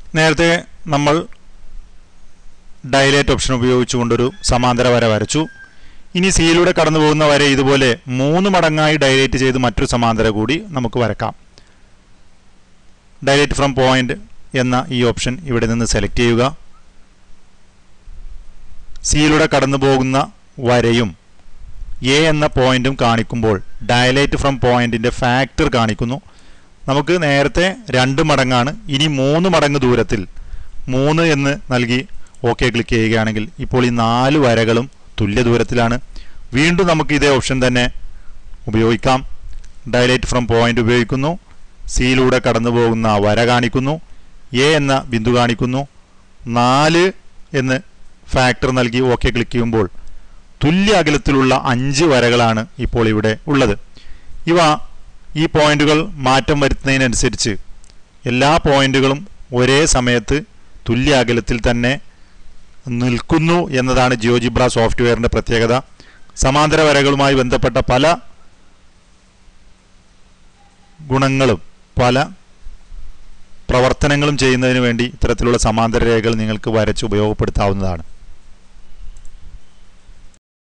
നേരത്തെ നമ്മൾ dilate option ഉപയോഗിച്ചുകൊണ്ടൊരു സമാന്തര വര വരച്ചു ഇനി സിയിലൂടെ കടന്നു പോകുന്ന വര ഇതുപോലെ മൂന്ന് മടങ്ങായി ഡയലേറ്റ് ചെയ്ത് മറ്റൊരു സമാന്തര കൂടി നമുക്ക് വരക്കാം ഡയലേറ്റ് ഫ്രം പോയിന്റ് എന്ന ഈ ഓപ്ഷൻ ഇവിടെ നിന്ന് സെലക്ട് ചെയ്യുക സിയിലൂടെ കടന്നു പോകുന്ന വരയും എ എന്ന പോയിന്റും കാണിക്കുമ്പോൾ ഡയലേറ്റ് ഫ്രം പോയിന്റിന്റെ ഫാക്ടർ കാണിക്കുന്നു നമുക്ക് നേരത്തെ രണ്ട് മടങ്ങാണ് ഇനി മൂന്ന് മടങ്ങ് ദൂരത്തിൽ മൂന്ന് എന്ന് നൽകി ഓക്കെ ക്ലിക്ക് ചെയ്യുകയാണെങ്കിൽ ഇപ്പോൾ ഈ നാല് വരകളും തുല്യ ദൂരത്തിലാണ് വീണ്ടും നമുക്ക് ഇതേ ഓപ്ഷൻ തന്നെ ഉപയോഗിക്കാം ഡയലേറ്റ് ഫ്രം പോയിന്റ് ഉപയോഗിക്കുന്നു സിയിലൂടെ കടന്നു പോകുന്ന വര കാണിക്കുന്നു എ എന്ന ബിന്ദു കാണിക്കുന്നു നാല് എന്ന് ഫാക്ടർ നൽകി ഓക്കെ ക്ലിക്ക് ചെയ്യുമ്പോൾ തുല്യ അകലത്തിലുള്ള അഞ്ച് വരകളാണ് ഇപ്പോൾ ഇവിടെ ഉള്ളത് ഇവ ഈ പോയിന്റുകൾ മാറ്റം വരുത്തുന്നതിനനുസരിച്ച് എല്ലാ പോയിന്റുകളും ഒരേ സമയത്ത് തുല്യ അകലത്തിൽ തന്നെ നിൽക്കുന്നു എന്നതാണ് ജിയോജിബ്ര സോഫ്റ്റ്വെയറിൻ്റെ പ്രത്യേകത സമാന്തര വരകളുമായി ബന്ധപ്പെട്ട പല ഗുണങ്ങളും പല പ്രവർത്തനങ്ങളും ചെയ്യുന്നതിന് വേണ്ടി ഇത്തരത്തിലുള്ള സമാന്തര രേഖകൾ നിങ്ങൾക്ക് വരച്ച് ഉപയോഗപ്പെടുത്താവുന്നതാണ്